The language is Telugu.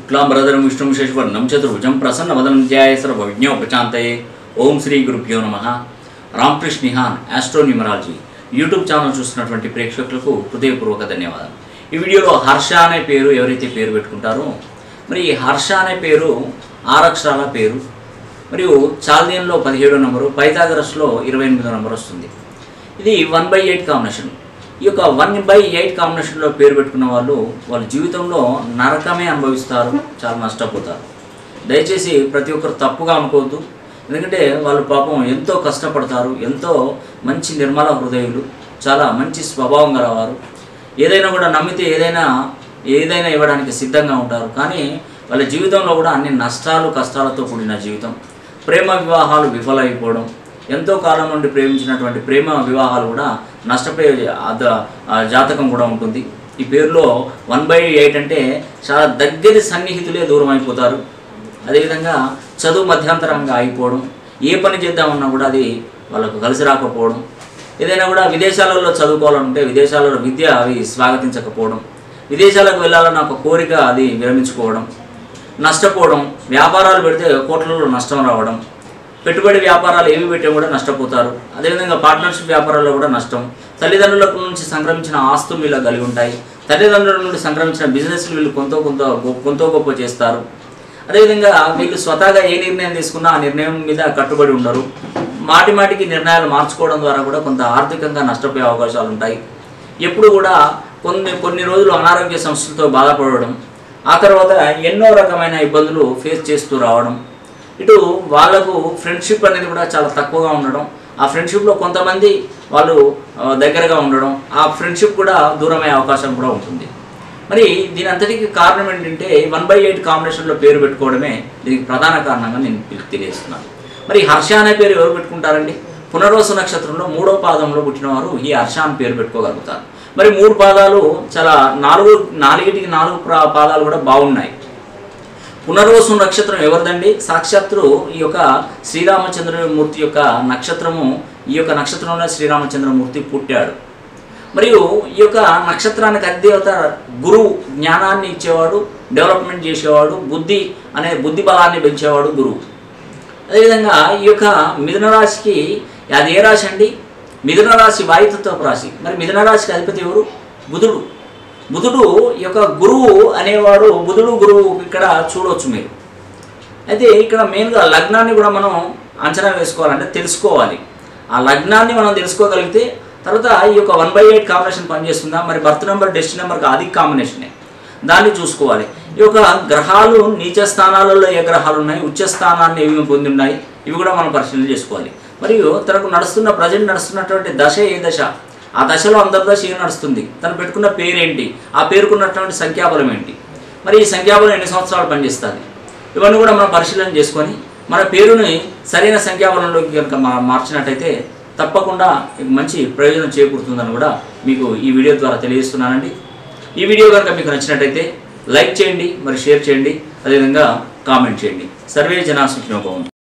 శుక్లాంబరధరం విష్ణుం శశివర్ణం చతుర్భుజం ప్రసన్నవదనం ధ్యాయ సర్వవిజ్ఞోపచాంతయే ఓం శ్రీ గురుభ్యో నమ Ramakrishna Nihan astronumerology YouTube channel చూస్తున్నటువంటి ప్రేక్షకులకు హృదయపూర్వక ధన్యవాదాలు ఈ వీడియోలో హర్ష అనే పేరు ఎవరైతే పేరు పెట్టుకుంటారో మరి ఈ హర్ష అనే పేరు ఆరక్షరాల పేరు మరియు చాల్దియన్లో పదిహేడో నంబరు పైథాగరస్లో ఇరవై ఎనిమిదో నంబర్ వస్తుంది ఇది వన్ బై ఎయిట్ కాంబినేషన్ ఈ యొక్క వన్ బై ఎయిట్ కాంబినేషన్లో పేరు పెట్టుకున్న వాళ్ళు వాళ్ళ జీవితంలో నరకమే అనుభవిస్తారు చాలా నష్టపోతారు దయచేసి ప్రతి ఒక్కరు తప్పుగా అనుకోవద్దు ఎందుకంటే వాళ్ళు పాపం ఎంతో కష్టపడతారు ఎంతో మంచి నిర్మల హృదయులు చాలా మంచి స్వభావం గలవారు ఏదైనా కూడా నమ్మితే ఏదైనా ఏదైనా ఇవ్వడానికి సిద్ధంగా ఉంటారు కానీ వాళ్ళ జీవితంలో కూడా అన్ని నష్టాలు కష్టాలతో కూడిన జీవితం ప్రేమ వివాహాలు విఫలమైపోవడం ఎంతో కాలం నుండి ప్రేమించినటువంటి ప్రేమ వివాహాలు కూడా నష్టపోయే అద- ఆ జాతకం కూడా ఉంటుంది ఈ పేరులో వన్ బై ఎయిట్ అంటే చాలా దగ్గరి సన్నిహితులే దూరం అయిపోతారు అదేవిధంగా చదువు మధ్యాంతరంగా ఆగిపోవడం ఏ పని చేద్దామన్నా కూడా అది వాళ్ళకు కలిసి రాకపోవడం ఏదైనా కూడా విదేశాలలో చదువుకోవాలంటే విదేశాలలో విద్య అవి స్వాగతించకపోవడం విదేశాలకు వెళ్ళాలన్న ఒక కోరిక అది విరమించుకోవడం నష్టపోవడం వ్యాపారాలు పెడితే కోట్లలో నష్టం రావడం పెట్టుబడి వ్యాపారాలు ఏవి పెట్టినా కూడా నష్టపోతారు అదేవిధంగా పార్ట్నర్షిప్ వ్యాపారాల్లో కూడా నష్టం తల్లిదండ్రుల నుంచి సంక్రమించిన ఆస్తులు వీళ్ళకి కలిగి ఉంటాయి తల్లిదండ్రుల నుండి సంక్రమించిన బిజినెస్లు వీళ్ళు కొంత కొంత గొ- కొంత గొప్ప చేస్తారు అదేవిధంగా వీళ్ళు స్వతహాగా ఏ నిర్ణయం తీసుకున్నా ఆ నిర్ణయం మీద కట్టుబడి ఉండరు మాటి మాటికి నిర్ణయాలు మార్చుకోవడం ద్వారా కూడా కొంత ఆర్థికంగా నష్టపోయే అవకాశాలు ఉంటాయి ఎప్పుడు కూడా కొన్ని కొన్ని రోజులు అనారోగ్య సమస్యలతో బాధపడడం ఆ తర్వాత ఎన్నో రకమైన ఇబ్బందులు ఫేస్ చేస్తూ రావడం ఇటు వాళ్ళకు ఫ్రెండ్షిప్ అనేది కూడా చాలా తక్కువగా ఉండడం ఆ ఫ్రెండ్షిప్లో కొంతమంది వాళ్ళు ఆ, దగ్గరగా ఉండడం ఆ ఫ్రెండ్షిప్ కూడా దూరమయ్యే అవకాశం కూడా ఉంటుంది మరి దీని అంతటికి కారణం ఏంటంటే వన్ బై ఎయిట్ కాంబినేషన్లో పేరు పెట్టుకోవడమే దీనికి ప్రధాన కారణంగా నేను మీకు తెలియజేస్తున్నాను మరి హర్ష అనే పేరు ఎవరు పెట్టుకుంటారండి పునర్వసు నక్షత్రంలో మూడో పాదంలో పుట్టినవారు ఈ హర్ష అని పేరు పెట్టుకోగలుగుతారు మరి మూడు పాదాలు చాలా నాలుగు నాలుగిటికి నాలుగు ప్రా- పాదాలు కూడా బాగున్నాయి పునర్వసు నక్షత్రం ఎవరిదండి సాక్షాత్తు ఈ యొక్క శ్రీరామచంద్రమూర్తి యొక్క నక్షత్రము ఈ యొక్క నక్షత్రంలో శ్రీరామచంద్రమూర్తి పుట్టాడు మరియు ఈ యొక్క నక్షత్రానికి అధిదేవత గురువు జ్ఞానాన్ని ఇచ్చేవాడు డెవలప్మెంట్ చేసేవాడు బుద్ధి అనే బుద్ధి బలాన్ని పెంచేవాడు గురువు అదేవిధంగా ఈ యొక్క మిథున రాశికి అది ఏ రాశి అండి మిథున రాశి వాయుతత్వపు రాశి మరి మిథున రాశికి అధిపతి ఎవరు బుధుడు బుధుడు ఈ యొక్క గురువు అనేవాడు బుధుడు గురువు ఇక్కడ చూడవచ్చు మీరు అయితే ఇక్కడ మెయిన్గా లగ్నాన్ని కూడా మనం అంచనా వేసుకోవాలంటే తెలుసుకోవాలి ఆ లగ్నాన్ని మనం తెలుసుకోగలిగితే తర్వాత ఈ యొక్క వన్ బై ఎయిట్ కాంబినేషన్ పనిచేస్తుందా మరి బర్త్ నెంబర్ డెస్టిన్ నెంబర్కి అది కాంబినేషనే దాన్ని చూసుకోవాలి ఈ యొక్క గ్రహాలు నీచ స్థానాలలో ఏ గ్రహాలు ఉన్నాయి ఉచ్చ స్థానాన్ని ఏవి పొంది ఉన్నాయి ఇవి కూడా మనం పరిశీలన చేసుకోవాలి మరియు తనకు నడుస్తున్న ప్రజెంట్ నడుస్తున్నటువంటి దశ ఏ దశ ఆ దశలో అంతర్దశ ఏం నడుస్తుంది తను పెట్టుకున్న పేరేంటి ఆ పేరుకున్నటువంటి సంఖ్యాబలం ఏంటి మరి ఈ సంఖ్యాబలం ఎన్ని సంవత్సరాలు పనిచేస్తుంది ఇవన్నీ కూడా మనం పరిశీలన చేసుకొని మన పేరుని సరైన సంఖ్యాబలంలోకి కనుక మా- మార్చినట్టయితే తప్పకుండా మీకు మంచి ప్రయోజనం చేకూరుతుందని కూడా మీకు ఈ వీడియో ద్వారా తెలియజేస్తున్నానండి ఈ వీడియో కనుక మీకు నచ్చినట్టయితే లైక్ చేయండి మరి షేర్ చేయండి అదేవిధంగా కామెంట్ చేయండి సర్వే జనా సుఖినోభవం